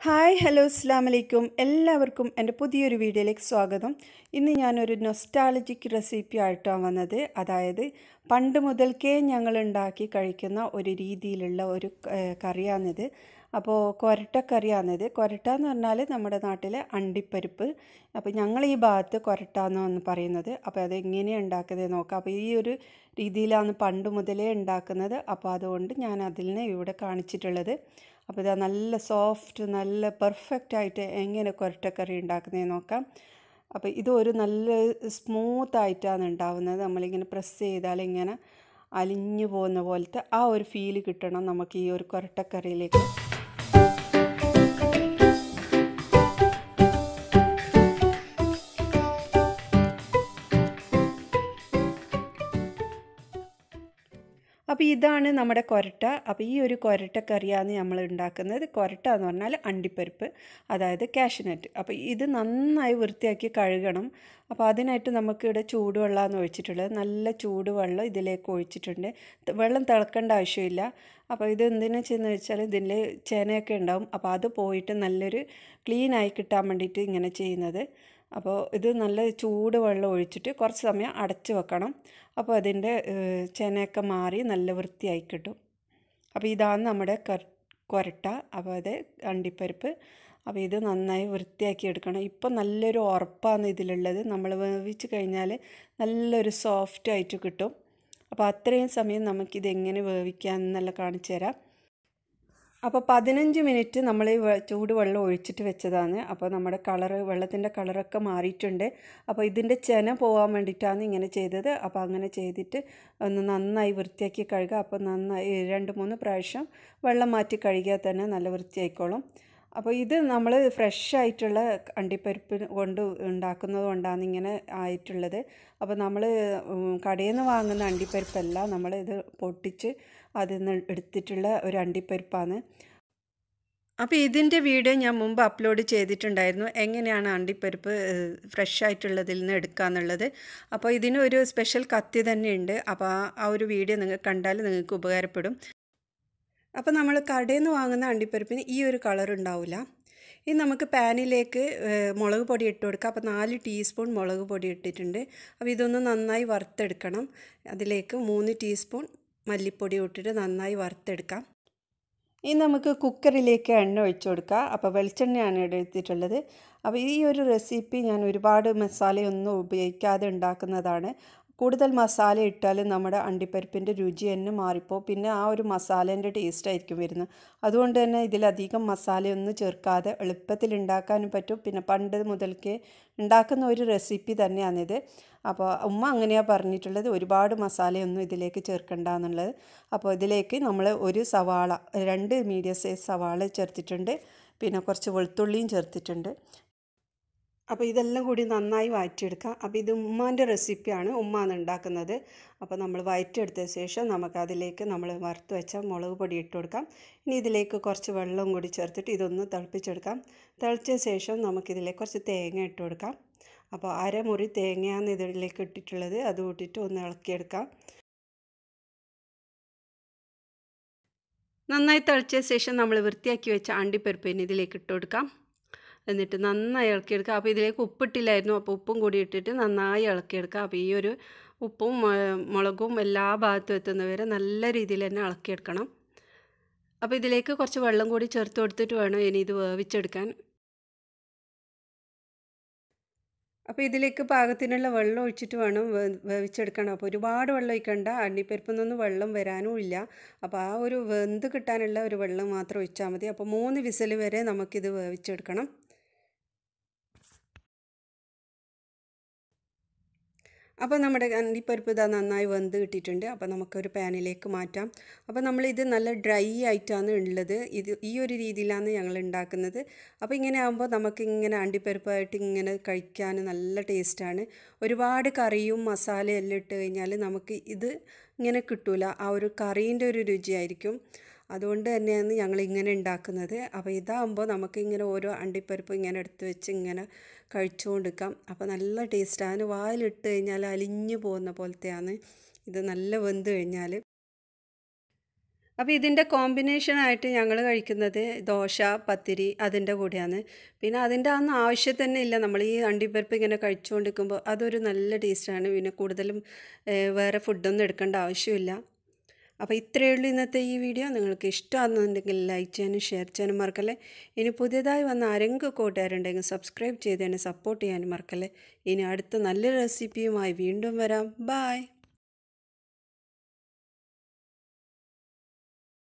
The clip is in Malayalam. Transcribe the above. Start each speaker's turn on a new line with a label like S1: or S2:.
S1: ഹായ് ഹലോ അസ്സാം വലൈക്കും എല്ലാവർക്കും എൻ്റെ പുതിയൊരു വീഡിയോയിലേക്ക് സ്വാഗതം ഇന്ന് ഞാനൊരു നൊസ്റ്റാളജിക് റെസിപ്പി ആയിട്ടാണ് വന്നത് അതായത് പണ്ട് മുതൽക്കേ ഞങ്ങൾ ഉണ്ടാക്കി കഴിക്കുന്ന ഒരു രീതിയിലുള്ള ഒരു ഏഹ്, കറിയാണിത് അപ്പോൾ കൊരട്ടക്കറിയാണിത് കൊരട്ട എന്ന് പറഞ്ഞാൽ നമ്മുടെ നാട്ടിലെ അണ്ടിപ്പരിപ്പ് അപ്പോൾ ഞങ്ങൾ ഈ ഭാഗത്ത് കൊരട്ട എന്നാണ് പറയുന്നത് അപ്പോൾ അത് എങ്ങനെയാണ് ഉണ്ടാക്കുന്നത് നോക്കാം അപ്പോൾ ഈ ഒരു രീതിയിലാണ് പണ്ട് മുതലേ ഉണ്ടാക്കുന്നത് അപ്പോൾ അതുകൊണ്ട് ഞാൻ അതിൽ നിന്ന് ഇവിടെ കാണിച്ചിട്ടുള്ളത് അപ്പോൾ ഇതാ നല്ല സോഫ്റ്റ് നല്ല പെർഫെക്റ്റ് ആയിട്ട് എങ്ങനെ കൊരട്ടക്കറി ഉണ്ടാക്കുന്നത് നോക്കാം അപ്പോൾ ഇത് ഒരു നല്ല സ്മൂത്ത് ആയിട്ടാണ് ഉണ്ടാവുന്നത് നമ്മളിങ്ങനെ പ്രസ് ചെയ്താൽ ഇങ്ങനെ അലിഞ്ഞു പോകുന്ന പോലത്തെ ആ ഒരു ഫീല് കിട്ടണം നമുക്ക് ഈ ഒരു കൊരട്ടക്കറിയിലേക്ക് അപ്പോൾ ഇതാണ് നമ്മുടെ കൊരട്ട അപ്പോൾ ഈ ഒരു കൊരട്ടക്കറിയാണ് നമ്മൾ ഉണ്ടാക്കുന്നത് കൊരട്ട എന്ന് പറഞ്ഞാൽ അണ്ടിപ്പരിപ്പ് അതായത് കാഷ്നട്ട് അപ്പോൾ ഇത് നന്നായി വൃത്തിയാക്കി കഴുകണം അപ്പോൾ അതിനായിട്ട് നമുക്ക് ഇവിടെ ചൂടുവെള്ളമാണ് ഒഴിച്ചിട്ടുള്ളത് നല്ല ചൂടുവെള്ളം ഇതിലേക്ക് ഒഴിച്ചിട്ടുണ്ട് ത- വെള്ളം തിളക്കേണ്ട ആവശ്യമില്ല അപ്പോൾ ഇത് എന്തിനാ ചെയ്യുന്നത് വെച്ചാൽ ഇതിൽ ചേനയൊക്കെ ഉണ്ടാവും അപ്പോൾ അത് പോയിട്ട് നല്ലൊരു ക്ലീനായി കിട്ടാൻ വേണ്ടിയിട്ട് ഇങ്ങനെ ചെയ്യുന്നത് അപ്പോൾ ഇത് നല്ല ചൂട് വെള്ളം ഒഴിച്ചിട്ട് കുറച്ച് സമയം അടച്ച് വെക്കണം അപ്പോൾ അതിൻ്റെ ഏഹ്, ചെനയൊക്കെ മാറി നല്ല വൃത്തിയായി കിട്ടും അപ്പോൾ ഇതാണ് നമ്മുടെ കർ കൊരട്ട അപ്പോൾ അത് അണ്ടിപ്പരിപ്പ് അപ്പോൾ ഇത് നന്നായി വൃത്തിയാക്കി എടുക്കണം ഇപ്പം നല്ലൊരു ഉറപ്പാണ് ഇതിലുള്ളത് നമ്മൾ വേവിച്ച് കഴിഞ്ഞാൽ നല്ലൊരു സോഫ്റ്റ് ആയിട്ട് കിട്ടും അപ്പോൾ അത്രയും സമയം നമുക്കിത് എങ്ങനെ വേവിക്കാം എന്നല്ല കാണിച്ചു തരാം അപ്പോൾ പതിനഞ്ച് മിനിറ്റ് നമ്മൾ ഈ വെ- ചൂടുവെള്ളം ഒഴിച്ചിട്ട് വെച്ചതാണ് അപ്പോൾ നമ്മുടെ കളറ് വെള്ളത്തിൻ്റെ കളറൊക്കെ മാറിയിട്ടുണ്ട് അപ്പോൾ ഇതിൻ്റെ ചെന പോകാൻ വേണ്ടിയിട്ടാണ് ഇങ്ങനെ ചെയ്തത് അപ്പോൾ അങ്ങനെ ചെയ്തിട്ട് ഒന്ന് നന്നായി വൃത്തിയാക്കി കഴുകുക അപ്പോൾ നന്നായി രണ്ട് മൂന്ന് പ്രാവശ്യം വെള്ളം മാറ്റി കഴുകിയാൽ തന്നെ നല്ല വൃത്തിയായിക്കോളും അപ്പോൾ ഇത് നമ്മൾ ഫ്രഷ് ആയിട്ടുള്ള അണ്ടിപ്പരിപ്പ് കൊണ്ട് ഉണ്ടാക്കുന്നത് കൊണ്ടാണ് ഇങ്ങനെ ആയിട്ടുള്ളത് അപ്പോൾ നമ്മൾ കടയിൽ നിന്ന് വാങ്ങുന്ന അണ്ടിപ്പരിപ്പല്ല നമ്മൾ ഇത് പൊട്ടിച്ച് അതിൽ നിന്ന് എടുത്തിട്ടുള്ള ഒരു അണ്ടിപ്പരിപ്പാണ് അപ്പോൾ ഇതിൻ്റെ വീഡിയോ ഞാൻ മുമ്പ് അപ്ലോഡ് ചെയ്തിട്ടുണ്ടായിരുന്നു എങ്ങനെയാണ് അണ്ടിപ്പരിപ്പ് ഫ്രഷ് ആയിട്ടുള്ളതിൽ നിന്ന് എടുക്കുക എന്നുള്ളത് അപ്പോൾ ഇതിന് ഒരു സ്പെഷ്യൽ കത്തി തന്നെയുണ്ട് അപ്പോൾ ആ ആ ഒരു വീഡിയോ നിങ്ങൾ കണ്ടാൽ നിങ്ങൾക്ക് ഉപകാരപ്പെടും അപ്പോൾ നമ്മൾ കടയിൽ നിന്ന് വാങ്ങുന്ന അണ്ടിപ്പരിപ്പിന് ഈ ഒരു കളർ ഉണ്ടാവില്ല ഇനി നമുക്ക് പാനിലേക്ക് ഏഹ്, മുളക് പൊടി ഇട്ട് കൊടുക്കാം അപ്പോൾ നാല് ടീസ്പൂൺ മുളക് പൊടി ഇട്ടിട്ടുണ്ട് അപ്പോൾ ഇതൊന്ന് നന്നായി വറുത്തെടുക്കണം അതിലേക്ക് മൂന്ന് ടീസ്പൂൺ മല്ലിപ്പൊടി ഇട്ടിട്ട് നന്നായി വറുത്തെടുക്കാം ഇനി നമുക്ക് കുക്കറിലേക്ക് എണ്ണ ഒഴിച്ചു കൊടുക്കാം അപ്പോൾ വെളിച്ചെണ്ണയാണ് ഇവിടെ എടുത്തിട്ടുള്ളത് അപ്പോൾ ഈ ഒരു റെസിപ്പി ഞാൻ ഒരുപാട് മസാലയൊന്നും ഉപയോഗിക്കാതെ ഉണ്ടാക്കുന്നതാണ് കൂടുതൽ മസാല ഇട്ടാൽ നമ്മുടെ അണ്ടിപ്പരിപ്പിൻ്റെ രുചി തന്നെ മാറിപ്പോൾ പിന്നെ ആ ഒരു മസാലേൻ്റെ ടേസ്റ്റ് ആയിരിക്കും വരുന്നത് അതുകൊണ്ട് തന്നെ ഇതിലധികം മസാലയൊന്നും ചേർക്കാതെ എളുപ്പത്തിൽ ഉണ്ടാക്കാനും പറ്റും പിന്നെ പണ്ട് മുതൽക്കേ ഉണ്ടാക്കുന്ന ഒരു റെസിപ്പി തന്നെയാണിത് അപ്പോൾ ഉമ്മ അങ്ങനെയാണ് പറഞ്ഞിട്ടുള്ളത് ഒരുപാട് മസാലയൊന്നും ഇതിലേക്ക് ചേർക്കണ്ട എന്നുള്ളത് അപ്പോൾ ഇതിലേക്ക് നമ്മൾ ഒരു സവാള രണ്ട് മീഡിയം സൈസ് സവാള ചേർത്തിട്ടുണ്ട് പിന്നെ കുറച്ച് വെളുത്തുള്ളിയും ചേർത്തിട്ടുണ്ട് അപ്പോൾ ഇതെല്ലാം കൂടി നന്നായി വഴറ്റിയെടുക്കാം അപ്പോൾ ഇത് ഉമ്മാൻ്റെ റെസിപ്പിയാണ് ഉമ്മാണ് ഉണ്ടാക്കുന്നത് അപ്പോൾ നമ്മൾ വഴറ്റിയെടുത്ത ശേഷം നമുക്ക് അതിലേക്ക് നമ്മൾ വറുത്ത് വെച്ച മുളക് പൊടി ഇട്ട് കൊടുക്കാം ഇനി ഇതിലേക്ക് കുറച്ച് വെള്ളം കൂടി ചേർത്തിട്ട് ഇതൊന്ന് തിളപ്പിച്ചെടുക്കാം തിളച്ച ശേഷം നമുക്കിതിലേക്ക് കുറച്ച് തേങ്ങ ഇട്ട് കൊടുക്കാം അപ്പോൾ അരമുറി തേങ്ങയാണ് ഇതിലേക്ക് ഇട്ടിട്ടുള്ളത് അത് കൂട്ടിയിട്ട് ഒന്ന് ഇളക്കിയെടുക്കാം നന്നായി തിളച്ച ശേഷം നമ്മൾ വൃത്തിയാക്കി വെച്ച അണ്ടിപ്പരിപ്പിന് ഇതിലേക്ക് ഇട്ട് കൊടുക്കാം എന്നിട്ട് നന്നായി ഇളക്കിയെടുക്കുക അപ്പോൾ ഇതിലേക്ക് ഉപ്പിട്ടില്ലായിരുന്നു അപ്പോൾ ഉപ്പും കൂടി ഇട്ടിട്ട് നന്നായി ഇളക്കിയെടുക്കുക അപ്പോൾ ഈ ഒരു ഉപ്പും മ- മുളകും എല്ലാ ഭാഗത്തും എത്തുന്നവരെ നല്ല രീതിയിൽ തന്നെ ഇളക്കിയെടുക്കണം അപ്പോൾ ഇതിലേക്ക് കുറച്ച് വെള്ളം കൂടി ചേർത്ത് കൊടുത്തിട്ട് വേണം ഇനി ഇത് വേവിച്ചെടുക്കാൻ അപ്പോൾ ഇതിലേക്ക് പാകത്തിനുള്ള വെള്ളം ഒഴിച്ചിട്ട് വേണം വേ- വേവിച്ചെടുക്കണം അപ്പോൾ ഒരുപാട് വെള്ളം ഒഴിക്കണ്ട അണ്ടിപ്പരിപ്പിൽ നിന്ന് വെള്ളം വരാനും ഇല്ല അപ്പോൾ ആ ഒരു വെന്ത് കിട്ടാനുള്ള ഒരു വെള്ളം മാത്രം ഒഴിച്ചാൽ മതി അപ്പോൾ മൂന്ന് വിസിൽ വരെ നമുക്കിത് വേവിച്ചെടുക്കണം അപ്പോൾ നമ്മുടെ അണ്ടിപ്പരിപ്പ് ഇതാ നന്നായി വെന്ത് കിട്ടിയിട്ടുണ്ട് അപ്പോൾ നമുക്കൊരു പാനിലേക്ക് മാറ്റാം അപ്പോൾ നമ്മളിത് നല്ല ഡ്രൈ ആയിട്ടാണ് ഉള്ളത് ഇത് ഈ ഒരു രീതിയിലാണ് ഞങ്ങൾ ഉണ്ടാക്കുന്നത് അപ്പോൾ ഇങ്ങനെ ആകുമ്പോൾ നമുക്ക് ഇങ്ങനെ അണ്ടിപ്പരിപ്പായിട്ട് ഇങ്ങനെ കഴിക്കാൻ നല്ല ടേസ്റ്റാണ് ഒരുപാട് കറിയും മസാലയും എല്ലാം ഇട്ട് കഴിഞ്ഞാൽ നമുക്ക് ഇത് ഇങ്ങനെ കിട്ടൂല ആ ഒരു കറീൻ്റെ ഒരു രുചിയായിരിക്കും അതുകൊണ്ട് തന്നെയാണ് ഞങ്ങൾ ഇങ്ങനെ ഉണ്ടാക്കുന്നത് അപ്പോൾ ഇതാകുമ്പോൾ നമുക്ക് ഇങ്ങനെ ഓരോ അണ്ടിപ്പരിപ്പ് ഇങ്ങനെ എടുത്ത് വെച്ച് ഇങ്ങനെ കഴിച്ചുകൊണ്ടിരിക്കാം അപ്പോൾ നല്ല ടേസ്റ്റാണ് വായിലിട്ട് കഴിഞ്ഞാൽ അലിഞ്ഞു പോകുന്ന പോലത്തെയാണ് ഇത് നല്ല വെന്ത് കഴിഞ്ഞാൽ അപ്പോൾ ഇതിൻ്റെ കോമ്പിനേഷനായിട്ട് ഞങ്ങൾ കഴിക്കുന്നത് ദോശ പത്തിരി അതിൻ്റെ കൂടെയാണ് പിന്നെ അതിൻ്റെ ഒന്നും ആവശ്യം തന്നെ ഇല്ല നമ്മൾ ഈ അണ്ടിപ്പരിപ്പ് ഇങ്ങനെ കഴിച്ചുകൊണ്ടിരിക്കുമ്പോൾ അതൊരു നല്ല ടേസ്റ്റാണ് പിന്നെ കൂടുതലും ഏഹ്, വേറെ ഫുഡൊന്നും എടുക്കേണ്ട ആവശ്യമില്ല അപ്പോൾ ഇത്രയേ ഉള്ളൂ ഇന്നത്തെ ഈ വീഡിയോ നിങ്ങൾക്ക് ഇഷ്ടമാണെന്നുണ്ടെങ്കിൽ ലൈക്ക് ചെയ്യാനും ഷെയർ ചെയ്യാനും മറക്കല്ലേ ഇനി പുതിയതായി വന്ന ആരെങ്കിലും കൂട്ടുകാരുണ്ടെങ്കിൽ സബ്സ്ക്രൈബ് ചെയ്ത് എന്നെ സപ്പോർട്ട് ചെയ്യാനും മറക്കല്ലേ ഇനി അടുത്ത നല്ല റെസിപ്പിയുമായി വീണ്ടും വരാം ബായ്